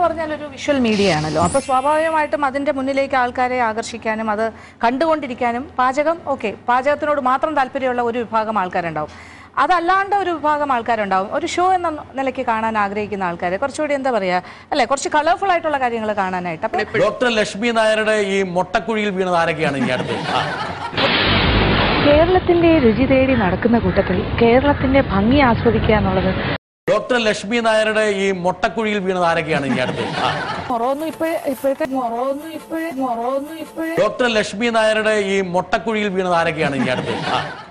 പറഞ്ഞാൽ ഒരു visual media ആണല്ലോ അപ്പോൾ സ്വാഭാവികമായിട്ടും അതിന്റെ മുന്നിലേക്ക് ആൾക്കാരെ ആകർഷിക്കാനും അത് കണ്ടുകൊണ്ടിരിക്കാനും പാചകം ഓക്കെ പാചകത്തിനോട് മാത്രം താല്പര്യമുള്ള ഒരു വിഭാഗം ആൾക്കാരുണ്ടാവും അതല്ലാണ്ട് ഒരു വിഭാഗം ആൾക്കാരുണ്ടാവും ഒരു ഷോ എന്ന നിലയ്ക്ക് കാണാൻ ആഗ്രഹിക്കുന്ന ആൾക്കാർ കുറച്ചുകൂടി എന്താ പറയാ അല്ലെ കുറച്ച് കളർഫുൾ ആയിട്ടുള്ള കാര്യങ്ങൾ കാണാനായിട്ട് അപ്പൊ ഡോക്ടർ ലക്ഷ്മി നായരുടെ ഈ മൊട്ടക്കുഴിയിൽ വീണത് ആരൊക്കെയാണ് ഇനി അടുത്ത് ആ. കേരളത്തിന്റെ രുചി തേടി നടക്കുന്ന കൂട്ടത്തിൽ കേരളത്തിന്റെ ഭംഗി ആസ്വദിക്കുക എന്നുള്ളത് ഡോക്ടർ ലക്ഷ്മി നായരുടെ ഈ മൊട്ടക്കുഴിയിൽ വീണത് ആരൊക്കെയാണ് ഇനി അടുത്ത് ആ. മൊറോന്നും ഇപ്പോഴേ ഇപ്പോഴത്തെ മൊറോന്നും ഇപ്പോഴേ മൊറോന്നും ഇപ്പോഴേ ഡോക്ടർ ലക്ഷ്മി നായരുടെ ഈ മൊട്ടക്കുഴിയിൽ വീണത് ആരൊക്കെയാണ് ഇനി അടുത്ത് ആ.